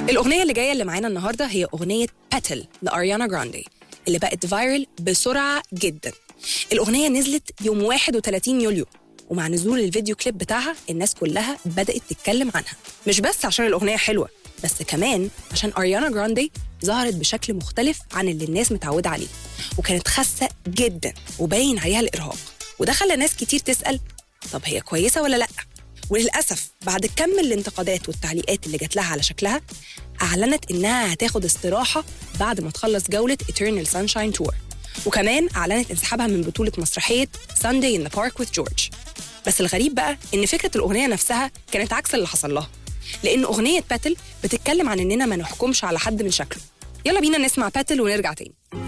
الأغنية اللي جاية اللي معانا النهاردة هي أغنية باتل لأريانا جراندي اللي بقت فايرل بسرعة جدا الأغنية نزلت يوم 31 يوليو ومع نزول الفيديو كليب بتاعها الناس كلها بدأت تتكلم عنها مش بس عشان الأغنية حلوة بس كمان عشان أريانا جراندي ظهرت بشكل مختلف عن اللي الناس متعودة عليه وكانت خاسة جدا وباين عليها الإرهاق وده خلى ناس كتير تسأل طب هي كويسة ولا لأ؟ وللأسف بعد كم الانتقادات والتعليقات اللي جات لها على شكلها أعلنت إنها هتاخد استراحة بعد ما تخلص جولة Eternal Sunshine Tour وكمان أعلنت انسحابها من بطولة مسرحية Sunday in the Park with George بس الغريب بقى إن فكرة الأغنية نفسها كانت عكس اللي حصل لها لأن أغنية باتل بتتكلم عن إننا ما نحكمش على حد من شكله يلا بينا نسمع باتل ونرجع تاني